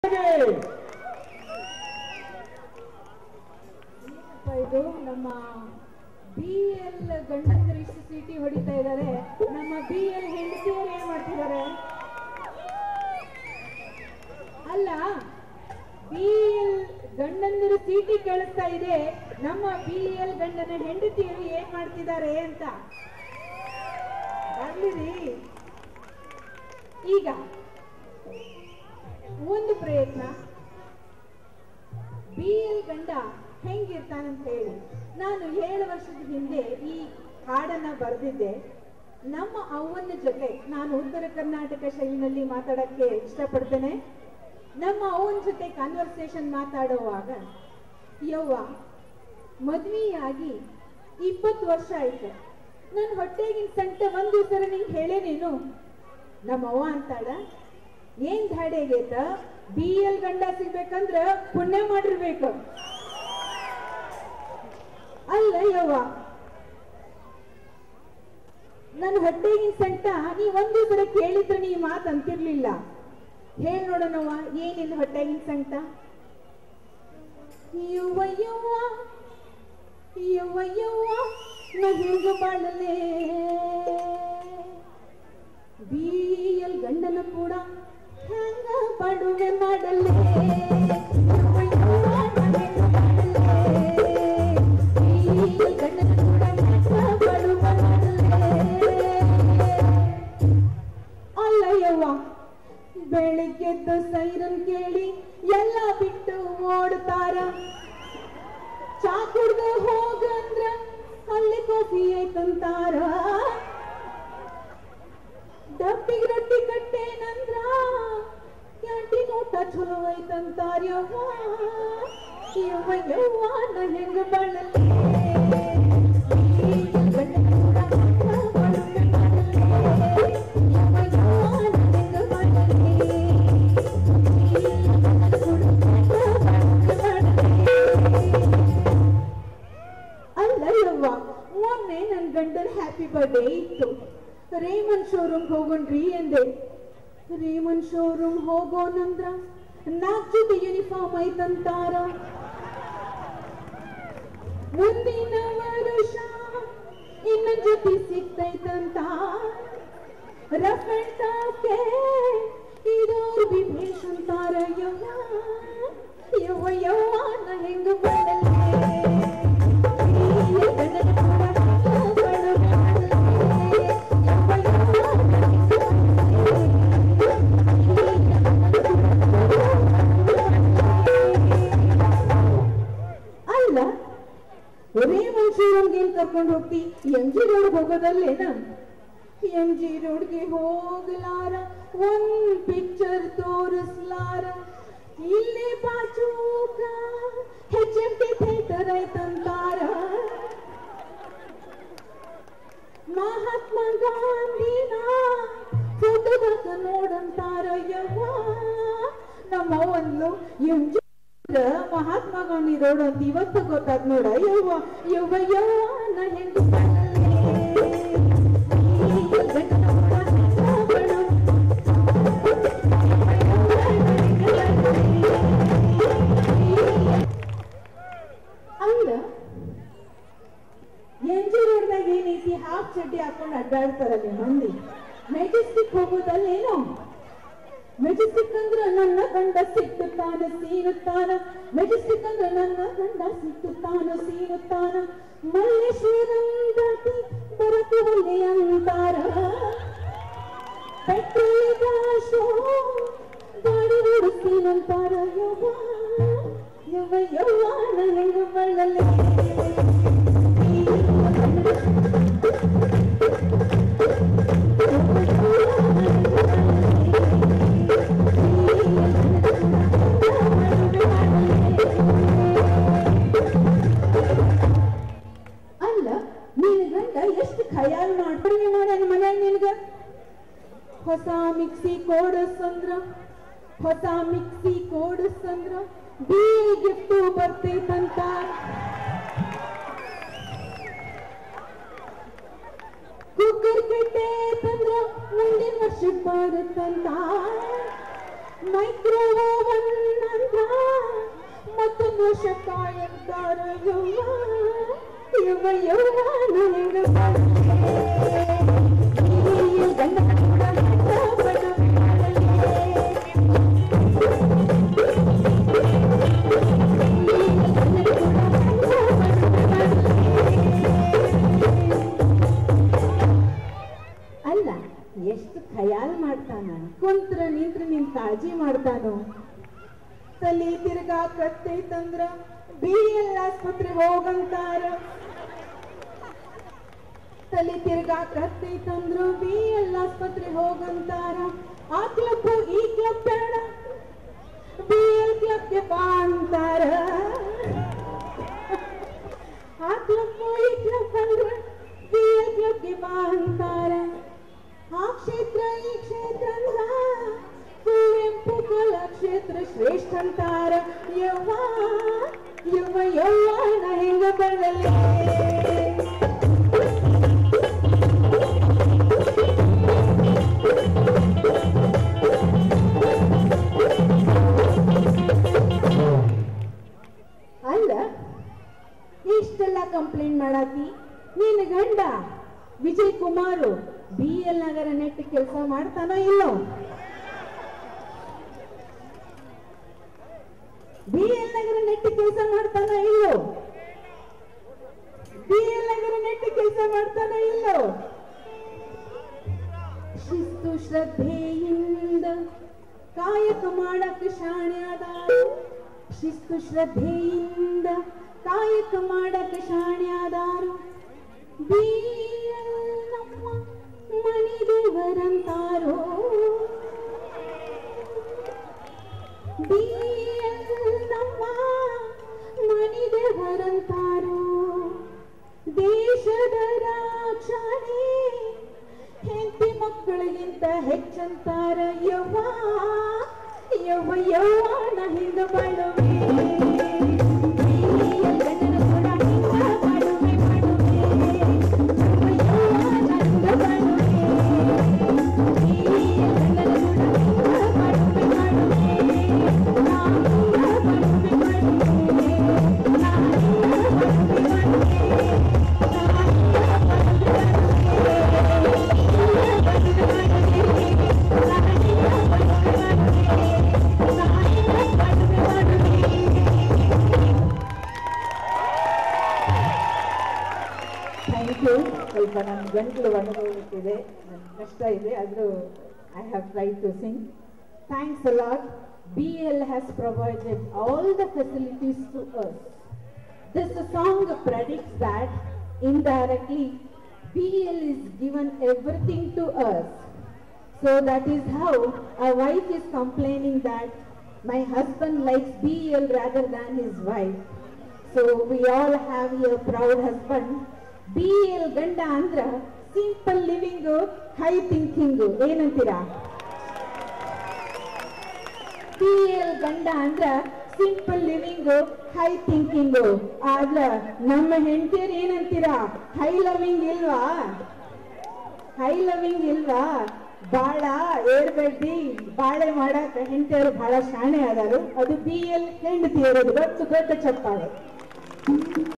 ಏನಪ್ಪ ಇದು ನಮ್ಮ ಬಿ ಎಲ್ ಗಂಡಂದ್ರು ಇಷ್ಟು ಸೀಟಿ ಹೊಡಿತಾ ಇದ್ದಾರೆ ನಮ್ಮ ಬಿ ಎಲ್ ಹೆಂಡತಿಯರು ಏನ್ ಮಾಡ್ತಿದ್ದಾರೆ ಅಲ್ಲ ಬಿ ಎಲ್ ಗಂಡಂದಿರು ಸೀಟಿ ಕೇಳಿಸ್ತಾ ಇದೆ ನಮ್ಮ ಬಿ ಎಲ್ ಗಂಡನ ಹೆಂಡತಿಯರು ಏನ್ ಮಾಡ್ತಿದ್ದಾರೆ ಅಂತ ಬರ್ಲಿರಿ ಈಗ ಒಂದು ಪ್ರಯತ್ನ ಬಿ ಎಲ್ ಗಂಡ ಹೆಂಗಿರ್ತಾನಂತ ಹೇಳಿ ನಾನು ಏಳು ವರ್ಷದ ಹಿಂದೆ ಈ ಹಾಡನ್ನ ಬರೆದಿದ್ದೆ ನಮ್ಮ ಅವ್ವನ ಜೊತೆ ನಾನು ಉತ್ತರ ಕರ್ನಾಟಕ ಶೈಲಿನಲ್ಲಿ ಮಾತಾಡಕ್ಕೆ ಇಷ್ಟಪಡ್ತೇನೆ ನಮ್ಮ ಅವ್ವನ ಜೊತೆ ಕಾನ್ವರ್ಸೇಷನ್ ಮಾತಾಡುವಾಗ ಯವ್ವ ಮದ್ವೆಯಾಗಿ ಇಪ್ಪತ್ತು ವರ್ಷ ಆಯ್ತು ನನ್ನ ಹೊಟ್ಟೆಗಿನ ಸಂಕಟ ಒಂದ್ ದಿವಸ ನಿಂಗೆ ಹೇಳೇನೇನು ನಮ್ಮ ಅವ್ವ ಅಂತಾಳ ಏನ್ ಧಾಡೆಗೇತ ಬಿ ಎಲ್ ಗಂಡ ಸಿಗ್ಬೇಕಂದ್ರ ಪುಣ್ಯ ಮಾಡಿರ್ಬೇಕು ಅಲ್ಲ ಯವ್ವ ನನ್ನ ಹೊಟ್ಟೆಗಿನ ಸಂಕಟ ನೀ ಒಂದು ಸಲ ಕೇಳಿದ್ರೆ ನೀ ಮಾತು ಅಂತಿರ್ಲಿಲ್ಲ ಹೇಳ್ ನೋಡೋಣವ್ವ ಏನಿಲ್ಲ ಹೊಟ್ಟೆಗಿನ ಸಂಕಟ ಯವ್ವ ಯವ್ವ ಯವ್ವ ಯವ್ವ ನಾ ಹೆಂಗ ಬಾಳಲೇ ಬಿಎಲ್ ಗಂಡನ ಕೂಡ ಹೆಂಗ ಬಡುವೆ ಮಾಡಲೇ ಯವ್ವ ಯವ್ವ ನಾ ಹೆಂಗ ಬಾಳಲೇ? BL ಗಂಡನ ಕೂಡ ಹೆಂಗ ಬಡುವೆ ಮಾಡಲೇ? ಅಲ್ಲ ಯವ್ವ ಬೆಳಿಗ್ಗೆದ್ದು ಸೈರನ್ ಕೇಳಿ ಎಲ್ಲ ಬಿಟ್ಟು ಓಡ್ತಾರ ಚಾ ಕುಡ್ದು ಹೋಗಂದ್ರ ಅಲ್ಲಿ ಕಾಫಿ ಐತಂತಾರ ಡಬ್ಬಿಗೆ ರೊಟ್ಟಿ ಕಟ್ಟೇನಂದ್ರ ಕ್ಯಾಂಟೀನ್ ಊಟ ಚಲೋ ಐತಂತಾರ ಯವ್ವ ಯವ್ವ ಯವ್ವ ನಾ ಹೆಂಗ ಬಾಳಲಿ ಗಂಡನ ಕೂಡ ಹೆಂಗ ಬಾಳಲಿ? ಯವ್ವ ಯವ್ವ ನಾ ಹೆಂಗ ಬಾಳಲಿ? ಅಲ್ಲ ಯವ್ವ ಮೊನ್ನೆ ನನ್ ಗಂಡನ ಹ್ಯಾಪಿ ಬರ್ಡೇ ಇತ್ತು ರೇಮನ್ ಶೋರೂಮ್ ಹೋಗೋಣ್ರಿ ಎಂದೆ ರೇಮನ್ ಶೋರೂಮ್ ಹೋಗೋಣಂದ್ರ ನಾಲ್ಕು ಜೊತೆ ಯೂನಿಫಾರ್ಮ್ ಐತಂತಾರ ಮುಂದಿನ ವರ್ಷ ಇನ್ನೊಂದ್ ಜೊತೆ ಸಿಗ್ತೈತಂತ ರಫ್ ಅಂಡ್ ಟಾಪ್ಗೆ ಇದೋರ್ ಬಿ ಭೇಷ್ ಅಂತಾರ ಯವ್ವ ಯವ್ವ ಯವ್ವ ನಾ ಹೆಂಗ ಬಂದಲ್ಲೇ ಈ ಗಂಡನ ಕೂಡ ಬಡು ಮಾಡಲೇ. ಯವ್ವ ಯವ್ವ ನಾ ಹೆಂಗ ಅಲ್ಲ ಒರೇ ಮನುಷ್ಯರಂಗೆ ಏನ್ ಕರ್ಕೊಂಡು ಹೋಗ್ತಿ ಎಂ ಜಿ ರೋಡ್ ಹೋಗೋದಲ್ಲೇನ ಎಂ ಜಿ ರೋಡ್ಗೆ ಹೋಗಲಾರ ಒಂದ್ ಪಿಕ್ಚರ್ ತೋರಿಸ್ಲಾರ ಇಲ್ಲಿ ಬಾಜೂಕ ಹೆಚ್ ಎಂ ಟಿ ಥಿಯೇಟರ್ ಐತಂತಾರ ಮಹಾತ್ಮ ಗಾಂಧಿನ ಫೋಟೋದಾಗ ನೋಡಂತಾರ ಯವ್ವ ನಮ್ಮ ಒಂದು M G Mahatma Gandhi road ಅಂತ ಇವತ್ತು ಗೊತ್ತಾದ್ ನೋಡ ಯವ್ವ ಯವ್ವ ಯವ್ವ ನಾ ಹೆಂಗ್ ಅಲ್ಲ ಎಂಜಿ ರೋಡ್ದಾಗ ಏನೈತಿ ಹಾಫ್ ಚಡ್ಡಿ ಹಾಕೊಂಡು ಅಡ್ಡಾಡ್ತಾರಲ್ಲಿ ಮಂದಿ ಮೆಜೆಸ್ಟಿಕ್ ಹೋಗೋದಲ್ಲೇನೋ ಮೆಜೆಸ್ಟಿಕ್ ಅಂದ್ರ ನನ್ನ ಗಂಡ ಸಿಕ್ಕುತ್ತಾನ ಸೀನುತ್ತಾನ ಮೆಜೆಸ್ಟಿಕ್ ಅಂದ್ರ ನನ್ನ ಗಂಡ ಸಿಕ್ಕುತ್ತಾನ ಸೀನುತ್ತಾನ ಮಲ್ಲೇಶ್ವರಂ ದಾಟಿ ಬರಕುವಲ್ಲಿ ಅಂತಾರ ಪೆಟ್ರೋಲ್ ಗಾಶೋ ಗಾಡಿ ಓಡಿಸ್ತೀನಂತಾರ ಯವ್ವ ಯವ್ವ ಯವ್ವ ನಾ ಹೆಂಗ ಬಳ್ಳಲೆ ಅಲ್ಲ ನೀನ್ ಗಂಡ ಎಷ್ಟು ಖಯಾಲ್ ಮಾಡ್ಬಿಡಿ ಮಾಡ್ಯಾನ ಮನ್ಯಾಗ ನಿನ್ಗ ಹೊಸ ಮಿಕ್ಸಿ ಕೋಡಸಂದ್ರ ಹೊಸ ಮಿಕ್ಸಿ ಕೋಡಸಂದ್ರ ಬಿ ಗಿಫ್ಟ್ ಬರ್ತೈತಂತ ಕುಕ್ಕರ್ ಕೆಟ್ಟೆ ತಂದ್ರ ಮುಂದಿನ ವರ್ಷಕ್ಕೆ ಬರುತ್ತಂತ ಮೈಕ್ರೋವೇವ್ ಸಂತೋಷ ಕಾಯಂತಾರ ಯವ್ವ ಯವ್ವ ಯವ್ವಾನ ಹೆಂಗ ಬಾಳ್ವೆ? ಈ ಗಂಡ ಕೂಡ ಕಷ್ಟಪಡು ಬಾಳಲೆ. ಅಲ್ಲ ಎಷ್ಟು ಖಯಾಲ್ ಮಾಡ್ತಾನ ಕುಂತ್ರ ನಿಂತ್ರ ನಿನ್ ಕಾಳಜಿ ಮಾಡ್ತಾನೋ ತಲಿ ತಿರ್ಗಾಕತ್ತೈತಂದ್ರ ಬಿ ಎಲ್ ಆಸ್ಪತ್ರೆ ಹೋಗಂತಾರ ತಲಿ ತಿರ್ಗಾಕತ್ತೈತಂದ್ರು ಬಿ ಎಲ್ ಆಸ್ಪತ್ರೆ ಹೋಗಂತಾರ ಆ ಕ್ಲಬ್ ಈ ಕ್ಲಬ್ ಬೇಡ ಬಿ ಎಲ್ ಕ್ಲಬ್ಗೆ ಬಾ ಅಂತಾರ ಆ ಕ್ಲಬ್ ಈ ಕ್ಲಬ್ ಅಂದ್ರೆ ಬಿ ಎಲ್ ಕ್ಲಬ್ಗೆ ಬಾ ಅಂತಾರ ಆ ಕ್ಷೇತ್ರ ಈ ಕ್ಷೇತ್ರ ಅಂದ್ರ ಕುವೆಂಪು ಕಲಾಕ್ಷೇತ್ರ ಶ್ರೇಷ್ಠ ಅಂತಾರ ಯವ್ವ ಯವ್ವ ಯವ್ವ ನಾ ಹೆಂಗ ಬರಲೇ ಅಲ್ಲ ಇಷ್ಟೆಲ್ಲ ಕಂಪ್ಲೇಂಟ್ ಮಾಡಾತಿ ನೀನು ಗಂಡ ವಿಜಯ್ ಕುಮಾರು ಬಿ ಎಲ್ ನಗರ ನೆಟ್ ಕೆಲಸ ಮಾಡ್ತಾನೋ ಇಲ್ಲೋ ಬಿ ಎಲ್ ನಗರ ನೆಟ್ ಕೆಲಸ ಮಾಡ್ತಾನೋ ಇಲ್ಲೋ ಬಿ ಎಲ್ ನಗರ ನೆಟ್ ಕೆಲಸ ಮಾಡ್ತಾನೋ ಇಲ್ಲೋ ಶಿಸ್ತು ಶ್ರದ್ಧೆಯಿಂದ ಕಾಯಕ ಮಾಡಕ್ ಶಾಣ್ಯಾದಾರು ಶಿಸ್ತು ಶ್ರದ್ಧೆಯಿಂದ ಕಾಯಕ ಮಾಡಕ್ ಶಾಣ್ಯಾದಾರು ಬೀಯಲ್ ನಮ್ಮ ಮಣಿದೇವರಂತಾರೋ ಬೀಯಲ್ ನಮ್ಮ ಮಣಿದೇವರಂತಾರೋ ದೇಶದ ರಾಕ್ಷಣೆ ಹೆಂಡತಿ ಮಕ್ಕಳಿಗಿಂತ ಹೆಚ್ಚಂತಾರ ಯವ್ವ ಯವ್ವ ಯವ್ವ ನಾ ಹಿಂಗ ಬಾಳುವೆ ಪ್ರೀತಿಯ ಗಂಡನ ಕೂಡ ಹಿಂಗ ಬಾಳುವೆ ಬಾಳುವೆ ಯವ್ವ ಯವ್ವ ನಾ ಹಿಂಗ ಬಾಳುವೆ ಪ್ರೀತಿಯ ಗಂಡನ ಕೂಡ ಹಿಂಗ ಬಾಳುವೆ ಬಾಳುವೆ ನಾ ಹಿಂಗ ಬಾಳುವೆ ಬಾಳುವೆ ನಾ ಹಿಂಗ ಬಾಳುವೆ ಬಾಳುವೆ ಥ್ಯಾಂಕ್ ಯು ಸ್ವಲ್ಪ ನನ್ನ ಗಂಟಲು ಒಣಗೋಗುತ್ತಿದೆ ನನ್ನ ಕಷ್ಟ ಇದೆ ಆದರೂ I have try to sing thanks lot B L has provided all the facilities to us This song predicts that indirectly BL is given everything to us. So that is how a wife is complaining that my husband likes BL rather than his wife. So we all have a proud husband. BL ಗಂಡ ಅಂದ್ರ simple living high thinking ಏನಂತೀರಾ P L ಗಂಡ ಅಂದ್ರ simple living high thinking ಆದ್ರ ನಮ್ಮ ಹೆಂಡತಿಯರ್ ಏನಂತೀರಾ high loving ಇಲ್ವಾ ಹೈ ಲವಿಂಗ್ ಇಲ್ವಾ ಬಾಳ ಏರ್ಬೇಡಿ ಬಾಳೆ ಮಾಡಾಕ ಹೆಂಡತಿಯರು ಬಹಳ ಶಾಣೆ ಅದಾರು ಅದು ಬಿ ಎಲ್ ಹೆಂಡತಿಯರದು ಗೊತ್ತು ದೊಡ್ಡ ಚಪ್ಪಾಳೆ